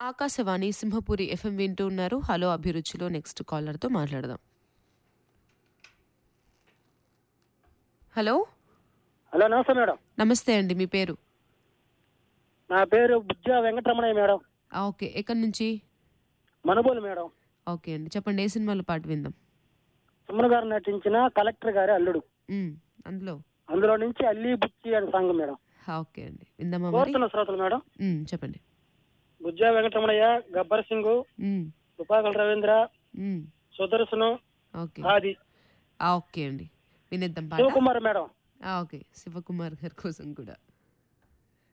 Akashvani Simhapuri FM వింటూ ఉన్నారు hello అభిరుచిలో next కాలర్తో మాట్లాడదాం హలో హలో నమస్తే మేడం నమస్తే అండి మీ పేరు నా పేరు బుజ్జ వెంకటరమణయ్య మేడం ఆ, ఓకే ఎక్కడి నుంచి మనుబోలు మేడం ఓకే అండి చెప్పండి ఏ సినిమాలో పాట విందాం సుమన్ గారు నటించిన కలెక్టర్ గారి అల్లుడు మ్, అందులో అందులో నుంచి అల్లి బుచ్చి అని సాంగ్ మేడం ఆ, ఓకే అండి విందామా మరి కోరుతున్న శ్రోతలు మేడం మ్, చెప్పండి బుజ్జ వెంకటరమణయ్య గబ్బర్ సింగ్ మ్, తుపాకల రవీంద్ర మ్, సుదర్శను ఓకే ఆది ఆ, ఓకే అండి వినేద్దాం పాట శివకుమార్ మేడం ఆ, ఓకే శివకుమార్ గారి కోసం కూడా